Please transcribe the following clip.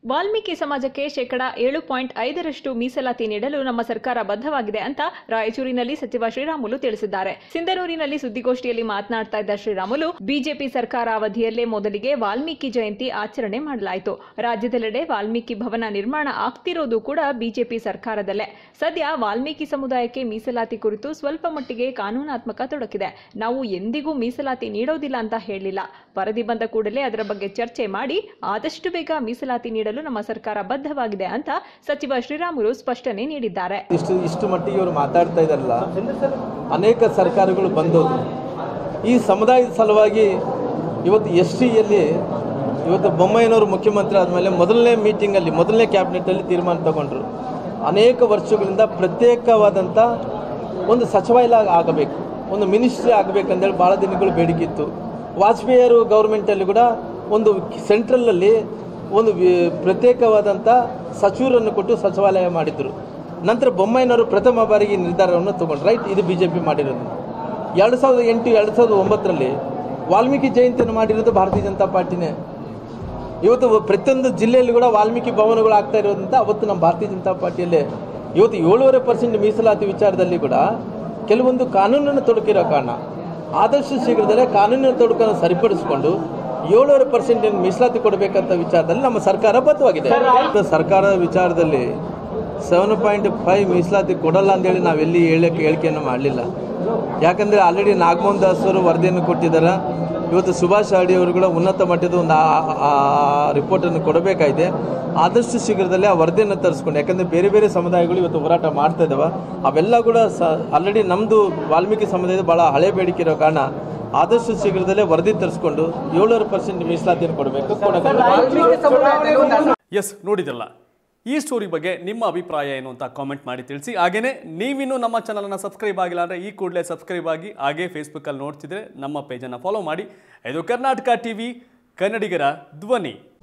ವಾಲ್ಮೀಕಿ ಸಮಾಜಕ್ಕೆ ಶೇಕಡ ಏಳು ಪಾಯಿಂಟ್ ಐದರಷ್ಟು ಮೀಸಲಾತಿ ನೀಡಲು ನಮ್ಮ ಸರ್ಕಾರ ಬದ್ಧವಾಗಿದೆ ಅಂತ ರಾಯಚೂರಿನಲ್ಲಿ ಸಚಿವ ಶ್ರೀರಾಮುಲು ತಿಳಿಸಿದ್ದಾರೆ ಸಿಂಧನೂರಿನಲ್ಲಿ ಸುದ್ದಿಗೋಷ್ಠಿಯಲ್ಲಿ ಮಾತನಾಡ್ತಾ ಇದ್ದ ಶ್ರೀರಾಮುಲು ಬಿಜೆಪಿ ಸರ್ಕಾರ ಅವಧಿಯಲ್ಲೇ ಮೊದಲಿಗೆ ವಾಲ್ಮೀಕಿ ಜಯಂತಿ ಆಚರಣೆ ಮಾಡಲಾಯಿತು ರಾಜ್ಯದೆಲ್ಲೆಡೆ ವಾಲ್ಮೀಕಿ ಭವನ ನಿರ್ಮಾಣ ಆಗ್ತಿರೋದು ಕೂಡ ಬಿಜೆಪಿ ಸರ್ಕಾರದಲ್ಲೇ ಸದ್ಯ ವಾಲ್ಮೀಕಿ ಸಮುದಾಯಕ್ಕೆ ಮೀಸಲಾತಿ ಕುರಿತು ಸ್ವಲ್ಪ ಮಟ್ಟಿಗೆ ಕಾನೂನಾತ್ಮಕ ತೊಡಕಿದೆ ನಾವು ಎಂದಿಗೂ ಮೀಸಲಾತಿ ನೀಡೋದಿಲ್ಲ ಅಂತ ಹೇಳಿಲ್ಲ ವರದಿ ಬಂದ ಕೂಡಲೇ ಅದರ ಬಗ್ಗೆ ಚರ್ಚೆ ಮಾಡಿ ಆದಷ್ಟು ಬೇಗ ಮೀಸಲಾತಿ ನೀಡಲು ನಮ್ಮ ಸರ್ಕಾರ ಬದ್ಧವಾಗಿದೆ ಅಂತ ಸಚಿವ ಶ್ರೀರಾಮುಲು ಸ್ಪಷ್ಟನೆ ನೀಡಿದ್ದಾರೆ ಇಷ್ಟು ಇಷ್ಟು ಮಟ್ಟಿಗೆ ಇವರು ಮಾತಾಡ್ತಾ ಇದ್ದಾರಲ್ಲ ಅನೇಕ ಸರ್ಕಾರಗಳು ಬಂದೋದು ಈ ಸಮುದಾಯದ ಸಲುವಾಗಿ ಇವತ್ತು ಎಸ್ ಟಿಯಲ್ಲಿ ಇವತ್ತು ಬೊಮ್ಮಾಯಿನವರು ಮುಖ್ಯಮಂತ್ರಿ ಆದಮೇಲೆ ಮೊದಲನೇ ಮೀಟಿಂಗಲ್ಲಿ ಮೊದಲನೇ ಕ್ಯಾಬಿನೆಟಲ್ಲಿ ತೀರ್ಮಾನ ತಗೊಂಡ್ರು ಅನೇಕ ವರ್ಷಗಳಿಂದ ಪ್ರತ್ಯೇಕವಾದಂಥ ಒಂದು ಸಚಿವಾಲಯ ಆಗಬೇಕು ಒಂದು ಮಿನಿಸ್ಟ್ರಿ ಆಗಬೇಕಂದೇಳಿ ಭಾಳ ದಿನಗಳು ಬೇಡಿಕೆ ಇತ್ತು ವಾಜಪೇಯಿಯವರು ಗೌರ್ಮೆಂಟಲ್ಲಿ ಕೂಡ ಒಂದು ಸೆಂಟ್ರಲಲ್ಲಿ ಒಂದು ವಿ- ಪ್ರತ್ಯೇಕವಾದಂಥ ಸಚಿವರನ್ನು ಕೊಟ್ಟು ಸಚಿವಾಲಯ ಮಾಡಿದ್ರು ನಂತರ ಬೊಮ್ಮಾಯಿನವರು ಪ್ರಥಮ ಬಾರಿಗೆ ಈ ನಿರ್ಧಾರವನ್ನು ತಗೊಂಡ್ರು ರೈಟ್ ಇದು ಬಿ ಜೆ ಪಿ ಮಾಡಿರೋದು ಎರಡು ಸಾವಿರದ ಎಂಟು ಎರಡು ಸಾವಿರದ ಒಂಬತ್ತರಲ್ಲಿ ವಾಲ್ಮೀಕಿ ಜಯಂತಿಯನ್ನು ಮಾಡಿರೋದು ಭಾರತೀಯ ಜನತಾ ಪಾರ್ಟಿನೇ ಇವತ್ತು ಪ್ರತಿಯೊಂದು ಜಿಲ್ಲೆಯಲ್ಲಿ ಕೂಡ ವಾಲ್ಮೀಕಿ ಭವನಗಳು ಆಗ್ತಾ ಇರೋದ್ರಿಂದ ಅವತ್ತು ನಮ್ಮ ಭಾರತೀಯ ಜನತಾ ಪಾರ್ಟಿಯಲ್ಲೇ ಇವತ್ತು ಏಳೂವರೆ ಪರ್ಸೆಂಟ್ ಮೀಸಲಾತಿ ವಿಚಾರದಲ್ಲಿ ಕೂಡ ಕೆಲವೊಂದು ಕಾನೂನನ್ನು ತೊಡಕಿರೋ ಕಾರಣ ಆದಷ್ಟು ಶೀಘ್ರದಲ್ಲೇ ಕಾನೂನಿನ ತೊಡಕನ್ನು ಸರಿಪಡಿಸಿಕೊಂಡು ಏಳೂವರೆ ಪರ್ಸೆಂಟ್ ಮೀಸಲಾತಿ ಕೊಡಬೇಕಂತ ವಿಚಾರದಲ್ಲಿ ನಮ್ಮ ಸರ್ಕಾರ ಬದ್ಧವಾಗಿದೆ ಸರ್ಕಾರದ ವಿಚಾರದಲ್ಲಿ ಸೆವೆನ್ ಪಾಯಿಂಟ್ ಫೈವ್ ಮೀಸಲಾತಿ ಕೊಡಲ್ಲ ಅಂತೇಳಿ ನಾವೆಲ್ಲಿ ಹೇಳಕ್ಕೆ ಹೇಳಿಕೆಯನ್ನು ಮಾಡಲಿಲ್ಲ ಯಾಕಂದರೆ ಆಲ್ರೆಡಿ ನಾಗಮೋಹನ್ ದಾಸ್ ಅವರು ವರದಿಯನ್ನು ಕೊಟ್ಟಿದ್ದಾರೆ ಇವತ್ತು ಸುಭಾಷ್ ಅಡಿ ಅವರು ಕೂಡ ಉನ್ನತ ಮಟ್ಟದ ಒಂದು ರಿಪೋರ್ಟನ್ನು ಕೊಡಬೇಕಾಗಿದೆ ಆದಷ್ಟು ಶೀಘ್ರದಲ್ಲೇ ಆ ವರದಿಯನ್ನು ತರಿಸ್ಕೊಂಡು ಯಾಕಂದರೆ ಬೇರೆ ಬೇರೆ ಸಮುದಾಯಗಳು ಇವತ್ತು ಹೋರಾಟ ಮಾಡ್ತಾ ಇದ್ದಾವೆ ಅವೆಲ್ಲ ಕೂಡ ಸ ಆಲ್ರೆಡಿ ನಮ್ಮದು ವಾಲ್ಮೀಕಿ ಸಮುದಾಯದ ಭಾಳ ಹಳೆ ಬೇಡಿಕೆ ಇರೋ ಕಾರಣ ಆದಷ್ಟು ಶೀಘ್ರದಲ್ಲೇ ವರದಿ ತರಿಸ್ಕೊಂಡು ಏಳೂವರೆ ಪರ್ಸೆಂಟ್ ಮೀಸಲಾತಿಯನ್ನು ಕೊಡಬೇಕು ಕೊಡಬೇಕು ಎಸ್ ನೋಡಿದ್ರಲ್ಲ ಈ ಸ್ಟೋರಿ ಬಗ್ಗೆ ನಿಮ್ಮ ಅಭಿಪ್ರಾಯ ಏನು ಅಂತ ಕಾಮೆಂಟ್ ಮಾಡಿ ತಿಳಿಸಿ ಹಾಗೇನೇ ನೀವಿನ್ನೂ ನಮ್ಮ ಚಾನಲನ್ನು ಸಬ್ಸ್ಕ್ರೈಬ್ ಆಗಿಲ್ಲ ಅಂದರೆ ಈ ಕೂಡಲೇ ಸಬ್ಸ್ಕ್ರೈಬ್ ಆಗಿ ಹಾಗೇ ಫೇಸ್ಬುಕ್ಕಲ್ಲಿ ನೋಡ್ತಿದ್ರೆ ನಮ್ಮ ಪೇಜನ್ನು ಫಾಲೋ ಮಾಡಿ ಇದು ಕರ್ನಾಟಕ ಟಿ ವಿ ಕನ್ನಡಿಗರ ಧ್ವನಿ